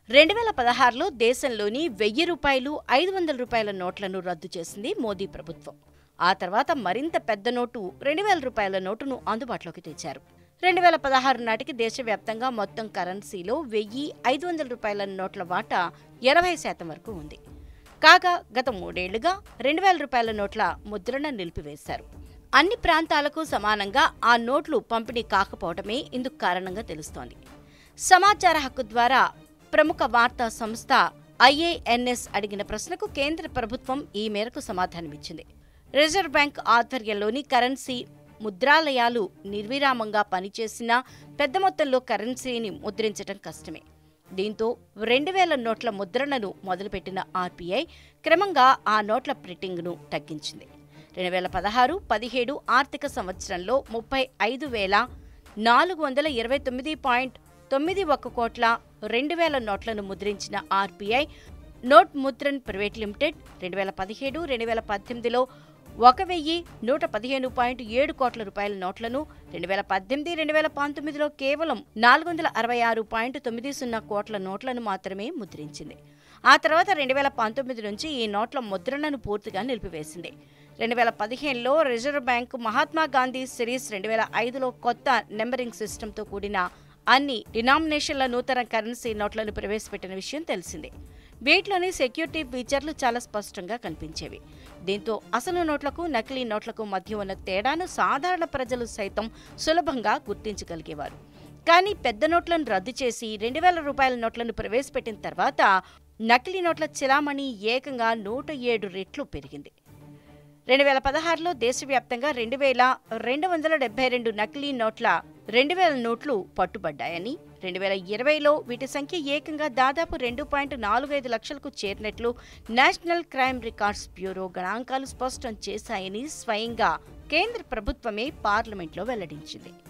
రెండు వేల పదహారులో దేశంలోని వెయ్యి రూపాయలు ఐదు వందల రూపాయల నోట్లను రద్దు చేసింది మోదీ ప్రభుత్వం ఆ తర్వాత మరింత పెద్ద నోటు రెండు వేల రూపాయల నోటును అందుబాటులోకి తెచ్చారు రెండు వేల పదహారు నాటికి దేశవ్యాప్తంగా మొత్తం కరెన్సీలో వెయ్యి ఐదు వందల రూపాయల నోట్ల వాటా ఎనభై శాతం వరకు ఉంది కాగా గత మూడేళ్లుగా రెండు వేల రూపాయల నోట్ల ముద్రణ నిలిపివేశారు అన్ని ప్రాంతాలకు సమానంగా ఆ నోట్లు పంపిణీ కాకపోవడమే ఇందుకు కారణంగా తెలుస్తోంది సమాచార హక్కు ద్వారా ప్రముఖ వార్తా సంస్థ ఐఏఎన్ఎస్ అడిగిన ప్రశ్నకు కేంద్ర ప్రభుత్వం ఈ మేరకు సమాధానమిచ్చింది రిజర్వ్ బ్యాంక్ ఆధ్వర్యంలోని కరెన్సీ ముద్రాలయాలు నిర్విరామంగా పనిచేసినా పెద్ద మొత్తంలో కరెన్సీని ముద్రించడం కష్టమే దీంతో రెండు వేల నోట్ల ముద్రణను మొదలుపెట్టిన ఆర్బీఐ క్రమంగా ఆ నోట్ల ప్రింటింగ్ను తగ్గించింది రెండు వేల పదహారు పదిహేడు ఆర్థిక సంవత్సరంలో ముప్పై ఐదు వేల నాలుగు వందల ఇరవై తొమ్మిది పాయింట్ తొమ్మిది ఒక్క కోట్ల రెండు వేల నోట్లను ముద్రించిన RBI note Mudran private limited రెండు వేల పదిహేడు రెండు వేల పద్దెనిమిదిలో ఒక వెయ్యి నూట పదిహేను పాయింట్ ఏడు కోట్ల రూపాయల నోట్లను రెండు వేల పద్దెనిమిది రెండు వేల పంతొమ్మిదిలో కేవలం నాలుగు వందల అరవై ఆరు పాయింట్ తొమ్మిది సున్నా కోట్ల నోట్లను మాత్రమే ముద్రించింది ఆ తర్వాత రెండు వేల పంతొమ్మిది నుంచి ఈ నోట్ల ముద్రణను పూర్తిగా నిలిపివేసింది రెండు వేల పదిహేనులో reserve bank Mahatma Gandhi series రెండు వేల ఐదులో కొత్త నెంబరింగ్ సిస్టంతో కూడిన అన్ని డినామినేషన్ల నూతన కరెన్సీ నోట్లను ప్రవేశపెట్టిన విషయం తెలిసిందే వీటిలోని సెక్యూరిటీ ఫీచర్లు చాలా స్పష్టంగా కనిపించేవి దీంతో అసలు నోట్లకు నకిలీ నోట్లకు మధ్య ఉన్న తేడాను సాధారణ ప్రజలు సైతం సులభంగా గుర్తించగలిగేవారు కానీ పెద్ద నోట్లను రద్దు చేసి రెండు వేల రూపాయల నోట్లను ప్రవేశపెట్టిన తర్వాత నకిలీ నోట్ల చిలామణి ఏకంగా నూట ఏడు రెట్లు పెరిగింది రెండు వేల పదహారులో దేశవ్యాప్తంగా రెండు వేల రెండు వందల డెబ్బై రెండు నకిలీ నోట్ల రెండు వేల నోట్లు పట్టుబడ్డాయని రెండు వేల ఇరవైలో వీటి సంఖ్య ఏకంగా దాదాపు రెండు పాయింట్ నాలుగు ఐదు లక్షలకు చేరినట్లు నేషనల్ క్రైమ్ రికార్డ్స్ బ్యూరో గణాంకాలు స్పష్టం చేశాయని స్వయంగా కేంద్ర ప్రభుత్వమే పార్లమెంట్లో వెల్లడించింది